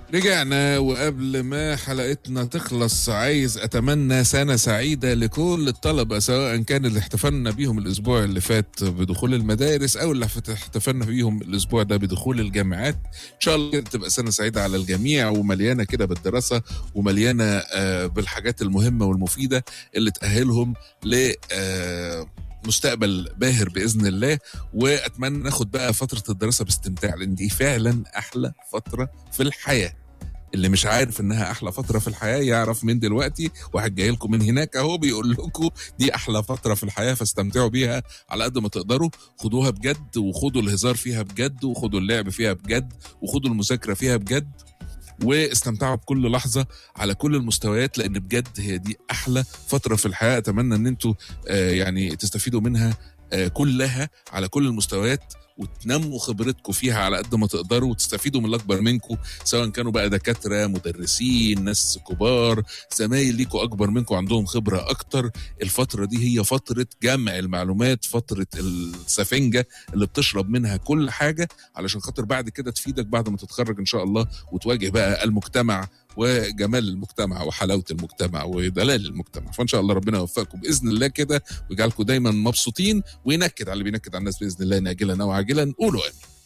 رجعنا وقبل ما حلقتنا تخلص عايز اتمنى سنه سعيده لكل الطلبه سواء كان اللي احتفلنا بيهم الاسبوع اللي فات بدخول المدارس او اللي احتفلنا بيهم الاسبوع ده بدخول الجامعات ان شاء الله كده تبقى سنه سعيده على الجميع ومليانه كده بالدراسه ومليانه آه، بالحاجات المهمه والمفيده اللي تاهلهم ل آه، مستقبل باهر باذن الله واتمنى ناخد بقى فتره الدراسه باستمتاع لان دي فعلا احلى فتره في الحياه اللي مش عارف انها احلى فتره في الحياه يعرف من دلوقتي واحد جاي لكم من هناك اهو بيقول لكم دي احلى فتره في الحياه فاستمتعوا بيها على قد ما تقدروا خدوها بجد وخدوا الهزار فيها بجد وخدوا اللعب فيها بجد وخدوا المذاكره فيها بجد واستمتعوا بكل لحظه على كل المستويات لان بجد هي دي احلى فتره في الحياه اتمنى ان انتوا آه، يعني تستفيدوا منها آه، كلها على كل المستويات وتنموا خبرتكم فيها على قد ما تقدروا وتستفيدوا من الاكبر منكم سواء كانوا بقى دكاتره مدرسين ناس كبار زمايل ليكوا اكبر منكم عندهم خبره اكتر الفتره دي هي فتره جمع المعلومات فتره السفنجه اللي بتشرب منها كل حاجه علشان خاطر بعد كده تفيدك بعد ما تتخرج ان شاء الله وتواجه بقى المجتمع وجمال المجتمع وحلاوه المجتمع ودلال المجتمع فان شاء الله ربنا يوفقكم باذن الله كده ويجعلكم دايما مبسوطين وينكد على اللي بينكد على الناس باذن الله ناجلا او عاجلا قولوا امين